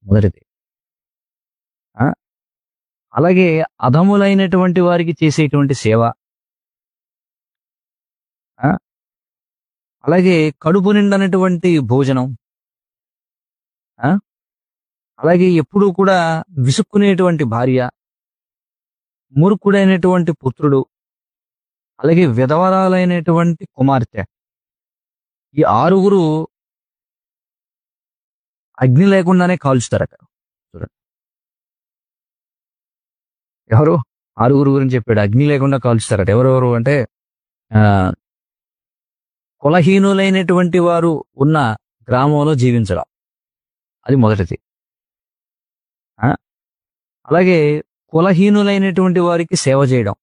మొదటిది ఆ? అలాగే అధములైనటువంటి వారికి చేసేటువంటి సేవ ఆ? అలాగే కడుపు నిండనటువంటి భోజనం ఆ? అలాగే ఎప్పుడూ కూడా విసుక్కునేటువంటి భార్య మూర్ఖుడైనటువంటి పుత్రుడు అలాగే విధవరాలైనటువంటి కుమార్తె ఈ ఆరుగురు అగ్ని లేకుండానే కాల్చుతారట చూడండి ఎవరు ఆరుగురు గురించి చెప్పాడు అగ్ని లేకుండా కాల్చుతారట ఎవరెవరు అంటే ఆ కులహీనులైనటువంటి వారు ఉన్న గ్రామంలో జీవించడం అది మొదటిది ఆ? అలాగే కులహీనులైనటువంటి వారికి సేవ చేయడం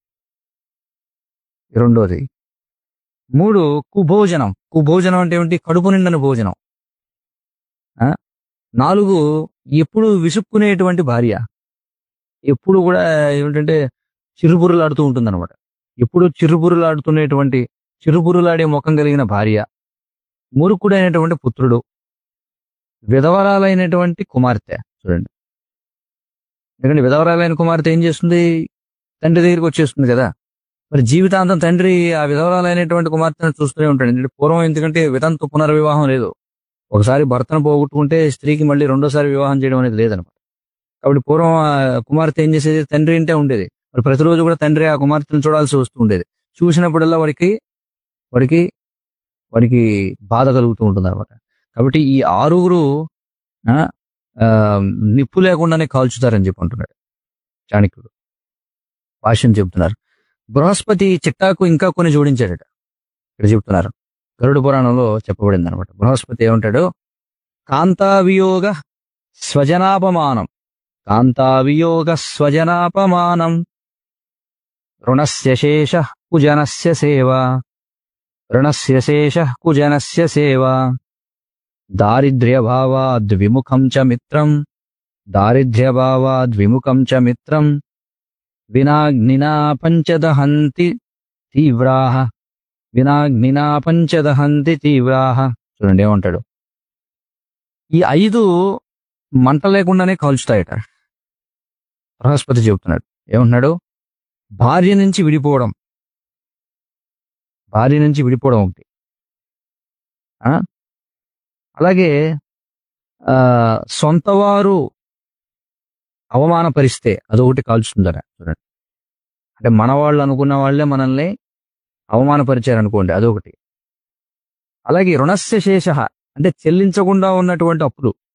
రెండోది మూడు కుభోజనం కుభోజనం అంటే ఏమిటి కడుపు నిండని భోజనం ఆ? నాలుగు ఎప్పుడు విసుక్కునేటువంటి భార్య ఎప్పుడు కూడా ఏమిటంటే చిరుబురులాడుతూ ఉంటుంది అనమాట ఎప్పుడు చిరుబురులాడుతున్నటువంటి చిరుబురులాడే ముఖం కలిగిన భార్య మూర్ఖుడైనటువంటి పుత్రుడు విధవరాలైనటువంటి కుమార్తె చూడండి ఎందుకంటే విధవరాలైన కుమార్తె ఏం చేస్తుంది తండ్రి దగ్గరికి వచ్చేస్తుంది కదా మరి జీవితాంతం తండ్రి ఆ విధవరాలైనటువంటి కుమార్తెను చూస్తూనే ఉంటాడు ఎందుకంటే పూర్వం ఎందుకంటే వితంతు పునర్వివాహం లేదు ఒకసారి భర్తను పోగొట్టుకుంటే స్త్రీకి మళ్ళీ రెండోసారి వివాహం చేయడం అనేది లేదనమాట కాబట్టి పూర్వం ఆ కుమార్తె ఏం చేసేది తండ్రి ఇంటే ఉండేది మరి ప్రతిరోజు కూడా తండ్రి ఆ కుమార్తెను చూడాల్సి వస్తూ ఉండేది చూసినప్పుడల్లా వాడికి వాడికి వాడికి బాధ కలుగుతూ ఉంటుంది అనమాట కాబట్టి ఈ ఆరుగురు ఆ, ఆ, నిప్పు లేకుండానే కాల్చుతారని చెప్పి అంటున్నాడు చాణక్యుడు భాష్యం చెబుతున్నారు బృహస్పతి చిట్టాకు ఇంకా కొన్ని జోడించాడట ఇక్కడ చెప్తున్నారు గరుడ పురాణంలో చెప్పబడింది అనమాట బృహస్పతి ఏమంటాడు కాంతావియోగ స్వజనాపమానం కాంతావియోగ స్వజనాపమానం రుణస్య శేష కుజనస్య సేవ రుణస్య శేష కుజనస్య సేవ దారిద్ర్యభావాద్విముఖం చ మిత్రం దారిద్ర్యభావాద్విముఖం చ మిత్రం వినాగ్నినా పంచదహంతి తీవ్రాహ వినాగ్నినా పంచదహంతి తీవ్రాహ చూడండి ఏమంటాడు ఈ ఐదు మంట లేకుండానే కాల్చుతాయట బృహస్పతి చెబుతున్నాడు ఏమంటున్నాడు భార్య నుంచి విడిపోవడం భార్య నుంచి విడిపోవడం ఒకటి ఆ? అలాగే ఆ సొంతవారు అవమానపరిస్తే అదొకటి కాల్చుతుందట చూడండి అంటే మన వాళ్ళు అనుకున్న వాళ్ళే మనల్ని అవమానపరిచారు అనుకోండి అదొకటి అలాగే రుణస్య శేష అంటే చెల్లించకుండా ఉన్నటువంటి అప్పులు